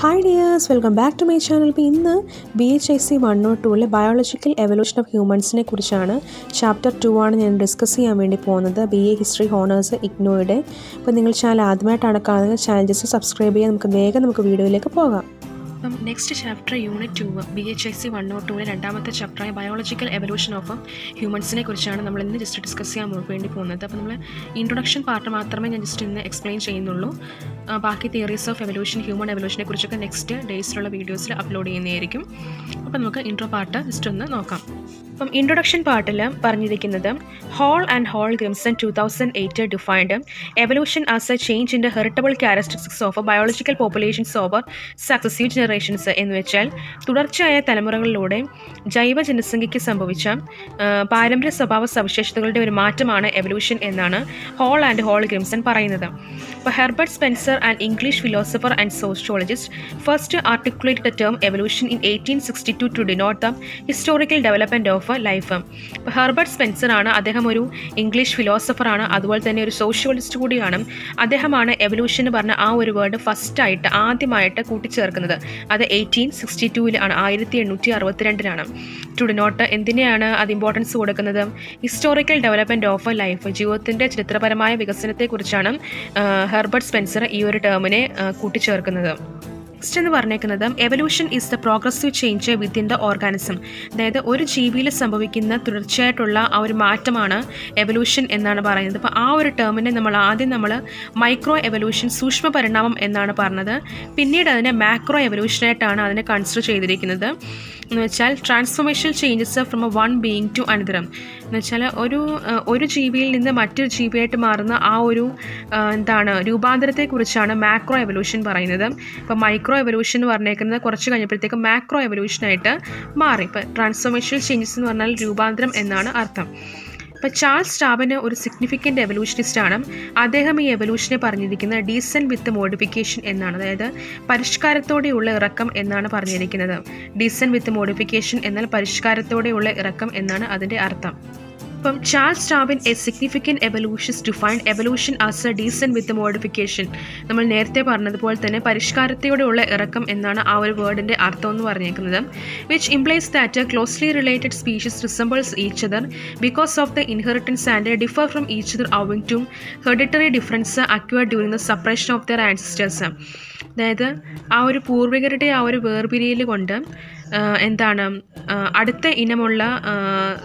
hi dears welcome back to my channel ഇപ്പോൾ ഇന്ന് B H I C one nought ടൂവിലെ biological evolution of ഹ്യൂമൻസിനെ കുറിച്ചാണ് chapter two ആണ് ഞാൻ ഡിസ്കസ് ചെയ്യാൻ വേണ്ടി പോകുന്നത് ബി എ ഹിസ്റ്ററി ഹോണേഴ്സ് ഇഗ്നോയുടെ അപ്പോൾ നിങ്ങൾ ചാനൽ ആദ്യമായിട്ടാണ് കാണുന്നത് ചാനൽ ജസ്റ്റ് സബ്സ്ക്രൈബ് ചെയ്യാൻ നമുക്ക് വേഗം നമുക്ക് വീഡിയോയിലേക്ക് പോകാം അപ്പം next chapter unit two B H I C one nought ടൂവിലെ രണ്ടാമത്തെ ചാപ്റ്ററായ ബയോളജിക്കൽ എവല്യൂഷൻ ഓഫ് ഹ്യൂമൻസിനെ കുറിച്ചാണ് നമ്മൾ ഇന്ന് ജസ്റ്റ് ഡിസ്കസ് ചെയ്യാൻ വേണ്ടി പോകുന്നത് അപ്പോൾ നമ്മൾ ഇൻട്രൊഡക്ഷൻ പാർട്ട് മാത്രമേ ഞാൻ ജസ്റ്റ് ഇന്ന് എക്സ്പ്ലെയിൻ ചെയ്യുന്നുള്ളൂ ആ, ബാക്കി തിയറീസ് ഓഫ് എവല്യൂഷൻ ഹ്യൂമൻ എവല്യൂഷനെ കുറിച്ചൊക്കെ നെക്സ്റ്റ് ഡേയ്സിലുള്ള വീഡിയോസിൽ അപ്ലോഡ് ചെയ്യുന്നതായിരിക്കും അപ്പോൾ നമുക്ക് ഇൻട്രോ പാർട്ട് ജസ്റ്റ് ഒന്ന് നോക്കാം അപ്പം ഇൻട്രൊഡക്ഷൻ പാർട്ടിൽ പറഞ്ഞിരിക്കുന്നത് Hall and Hall Grimsson two thousand eight defined evolution as a change in the heritable characteristics of biological populations over successive generations എന്ന് വെച്ചാൽ തുടർച്ചയായ തലമുറകളിലൂടെ ജൈവ ജനസംഖ്യയ്ക്ക് സംഭവിച്ച ആ, പാരമ്പര്യ സ്വഭാവ സവിശേഷതകളുടെ ഒരു മാറ്റമാണ് എവല്യൂഷൻ എന്നാണ് ഹോൾ ആൻഡ് ഹോൾ ഗ്രിംസൺ പറയുന്നത് അപ്പോൾ Herbert Spencer and English philosopher and sociologist first articulate the term evolution in eighteen sixty two to denote the historical development of life അപ്പോൾ ഹെർബർട്ട് സ്പെൻസർ ആണ് അദ്ദേഹം ഒരു ഇംഗ്ലീഷ് ഫിലോസഫറാണ് അതുപോലെ തന്നെ ഒരു സോഷ്യോളജിസ്റ്റ് കൂടിയാണ് അദ്ദേഹമാണ് എവല്യൂഷൻ എന്ന് പറഞ്ഞ ആ ഒരു വേർഡ് ഫസ്റ്റായിട്ട് ആദ്യമായിട്ട് കൂട്ടിച്ചേർക്കുന്നത് അത് എയ്റ്റീൻ സിക്സ്റ്റി ടൂവിലാണ് ആയിരത്തി എണ്ണൂറ്റി അറുപത്തിരണ്ടിലാണ് ടു ഡിനോട്ട് എന്തിനെയാണ് അത് ഇമ്പോർട്ടൻസ് കൊടുക്കുന്നത് ഹിസ്റ്റോറിക്കൽ ഡെവലപ്മെൻറ്റ് ഓഫ് ലൈഫ് ജീവിതത്തിൻ്റെ ചരിത്രപരമായ വികസനത്തെക്കുറിച്ചാണ് ആ, ഹെർബർട്ട് സ്പെൻസർ ഈ ഒരു ടേമിനെ ആ, കൂട്ടിച്ചേർക്കുന്നത് നെക്സ്റ്റ് എന്ന് പറഞ്ഞേക്കുന്നത് evolution is the progressive change within the organism അതായത് ഒരു ജീവിയിൽ സംഭവിക്കുന്ന തുടർച്ചയായിട്ടുള്ള ആ ഒരു മാറ്റമാണ് എവല്യൂഷൻ എന്നാണ് പറയുന്നത് അപ്പോൾ ആ ഒരു ടേമിനെ നമ്മൾ ആദ്യം നമ്മൾ മൈക്രോ എവല്യൂഷൻ സൂക്ഷ്മ പരിണാമം എന്നാണ് പറഞ്ഞത് പിന്നീട് അതിനെ മാക്രോ എവല്യൂഷനായിട്ടാണ് അതിനെ കൺസിഡർ ചെയ്തിരിക്കുന്നത് എന്ന് വെച്ചാൽ transformation changes from a one being to അനദരം എന്ന് വെച്ചാൽ ഒരു ആ, ഒരു ജീവിയിൽ നിന്ന് മറ്റൊരു ജീവിയായിട്ട് മാറുന്ന ആ ഒരു ആ, എന്താണ് രൂപാന്തരത്തെക്കുറിച്ചാണ് മാക്രോ എവല്യൂഷൻ പറയുന്നത് ഇപ്പോൾ മൈക്രോ എവല്യൂഷൻ എന്ന് പറഞ്ഞേക്കുന്നത് കുറച്ച് കഴിഞ്ഞപ്പോഴത്തേക്ക് മാക്രോ എവല്യൂഷനായിട്ട് മാറി ഇപ്പോൾ ട്രാൻസ്ഫോർമേഷൻ ചേഞ്ചസ് എന്ന് പറഞ്ഞാൽ രൂപാന്തരം എന്നാണ് അർത്ഥം ഇപ്പോൾ ചാൾസ് സ്റ്റാബിന് ഒരു സിഗ്നിഫിക്കൻ്റ് എവല്യൂഷനിസ്റ്റ് ആണ് അദ്ദേഹം ഈ എവല്യൂഷനെ പറഞ്ഞിരിക്കുന്നത് ഡീസൻ വിത്ത് മോഡിഫിക്കേഷൻ എന്നാണ് അതായത് പരിഷ്കാരത്തോടെയുള്ള ഇറക്കം എന്നാണ് പറഞ്ഞിരിക്കുന്നത് ഡീസൻ വിത്ത് മോഡിഫിക്കേഷൻ എന്നാൽ പരിഷ്കാരത്തോടെയുള്ള ഇറക്കം എന്നാണ് അതിൻ്റെ അർത്ഥം അപ്പം ചാൾസ് സ്റ്റാബിൻ a significant evolutions defined evolution as a descent with modification നമ്മൾ നേരത്തെ പറഞ്ഞതുപോലെ തന്നെ പരിഷ്കാരത്തോടെയുള്ള ഇറക്കം എന്നാണ് ആ ഒരു വേർഡിൻ്റെ അർത്ഥം എന്ന് പറഞ്ഞേക്കുന്നത് which implies that closely related species resembles each other because of the inheritance and differ from each other owing to hereditary difference acquire during the separation of their ancestors അതായത് ആ ഒരു പൂർവികരുടെ ആ ഒരു വേർപിരിയൽ കൊണ്ട് ആ, എന്താണ് ആ, അടുത്ത ഇനമുള്ള ആ,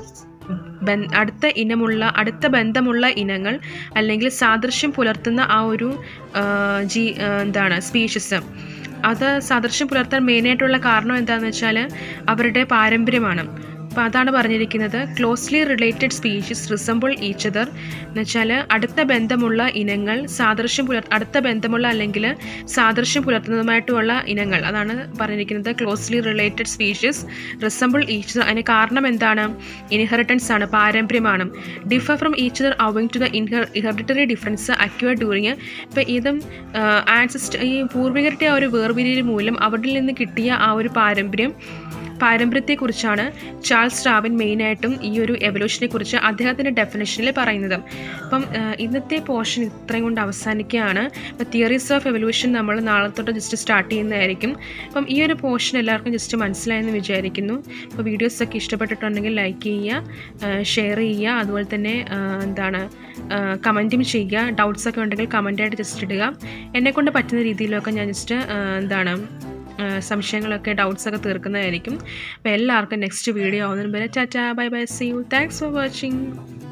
ബൻ- അടുത്ത ഇനമുള്ള അടുത്ത ബന്ധമുള്ള ഇനങ്ങൾ അല്ലെങ്കിൽ സാദൃശ്യം പുലർത്തുന്ന ആ ഒരു ആ, ജീ ആ, എന്താണ് സ്പീഷീസ് അത് സാദൃശ്യം പുലർത്താൻ മെയിനായിട്ടുള്ള കാരണം എന്താണെന്ന് വെച്ചാൽ അവരുടെ പാരമ്പര്യമാണ് അപ്പോൾ അതാണ് പറഞ്ഞിരിക്കുന്നത് closely related species resemble each other എന്ന് വെച്ചാൽ അടുത്ത ബന്ധമുള്ള ഇനങ്ങൾ സാദൃശ്യം പുലർ അടുത്ത ബന്ധമുള്ള അല്ലെങ്കിൽ സാദൃശ്യം പുലർത്തുന്നതുമായിട്ടുള്ള ഇനങ്ങൾ അതാണ് പറഞ്ഞിരിക്കുന്നത് closely related species resemble each other അതിന് കാരണം എന്താണ് ഇൻഹെറിറ്റൻസ് ആണ് പാരമ്പര്യമാണ് differ from each other owing to the ഇൻഹെർ ഹെറിറ്ററി ഡിഫറൻസ് അക്യൂർ ഡ്യൂറിങ് ഇപ്പോൾ ഇതും ആൻസിസ്റ്റ് ഈ പൂർവികരുടെ ആ ഒരു വേർപിരിയൽ മൂലം അവരിൽ നിന്ന് കിട്ടിയ ആ ഒരു പാരമ്പര്യം പാരമ്പര്യത്തെക്കുറിച്ചാണ് ചാൾസ് ഡാവിൻ മെയിനായിട്ടും ഈ ഒരു എവല്യൂഷനെ കുറിച്ച് അദ്ദേഹത്തിൻ്റെ ഡെഫിനേഷനിൽ പറയുന്നത് അപ്പം ആ, ഇന്നത്തെ പോർഷൻ ഇത്രയും കൊണ്ട് അവസാനിക്കുകയാണ് അപ്പോൾ തിയറീസ് ഓഫ് എവല്യൂഷൻ നമ്മൾ നാളെ തൊട്ട് ജസ്റ്റ് സ്റ്റാർട്ട് ചെയ്യുന്നതായിരിക്കും അപ്പം ഈ ഒരു പോർഷൻ എല്ലാവർക്കും ജസ്റ്റ് മനസ്സിലായെന്ന് വിചാരിക്കുന്നു അപ്പോൾ വീഡിയോസൊക്കെ ഇഷ്ടപ്പെട്ടിട്ടുണ്ടെങ്കിൽ ലൈക്ക് ചെയ്യുക ഷെയർ ചെയ്യുക അതുപോലെ തന്നെ ആ, എന്താണ് കമൻറ്റും ചെയ്യുക ഡൗട്ട്സ് ഒക്കെ ഉണ്ടെങ്കിൽ കമൻറ്റായിട്ട് ജസ്റ്റ് ഇടുക എന്നെക്കൊണ്ട് പറ്റുന്ന രീതിയിലൊക്കെ ഞാൻ ജസ്റ്റ് എന്താണ് ആ, സംശയങ്ങളൊക്കെ ഡൗട്ട്സ് ഒക്കെ തീർക്കുന്നതായിരിക്കും അപ്പോൾ എല്ലാവർക്കും നെക്സ്റ്റ് വീഡിയോ ആവുന്നതിന് വരെ tata bye bye see you thanks for watching